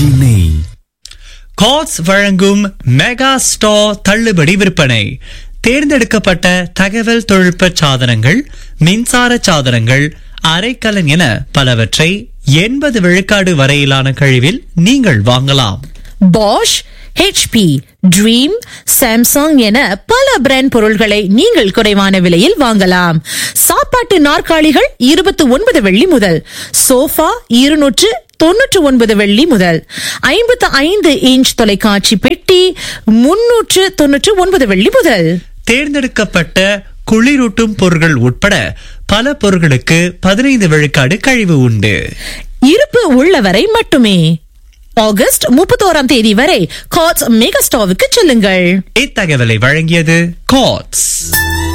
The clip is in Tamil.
ஆர்கேஜி நெய் காட்ஸ் வழங்கும் மெகா ஸ்டோர் தள்ளுபடி விற்பனை தேர்ந்தெடுக்கப்பட்ட தகவல் தொழில்நுட்ப சாதனங்கள் மின்சார சாதனங்கள் அரைக்கலன் என பலவற்றை எண்பது விழுக்காடு வரையிலான கழிவில் நீங்கள் வாங்கலாம் பாஷ் ஹெச்பி ட்ரீம் சாம்சங் என பல பிராண்ட் பொருள்களை நீங்கள் குறைவான விலையில் வாங்கலாம் சாப்பாட்டு நாற்காலிகள் இருபத்தி ஒன்பது வெள்ளி முதல் சோஃபா இருநூற்று தொன்னூற்று ஒன்பது வெள்ளி முதல் ஐம்பத்து ஐந்து இன்ச் தொலைக்காட்சி பெட்டி முன்னூற்று தொன்னூற்று ஒன்பது வெள்ளி முதல் தேர்ந்தெடுக்கப்பட்ட குளிரூட்டும் பொருட்கள் உட்பட பல பொருட்களுக்கு பதினைந்து விழுக்காடு கழிவு உண்டு இருப்பு உள்ளவரை மட்டுமே ஆகஸ்ட் முப்பத்தோராம் தேதி வரை காட்ஸ் மெகா ஸ்டோவுக்கு செல்லுங்கள் இத்தகவலை வழங்கியது காட்ஸ்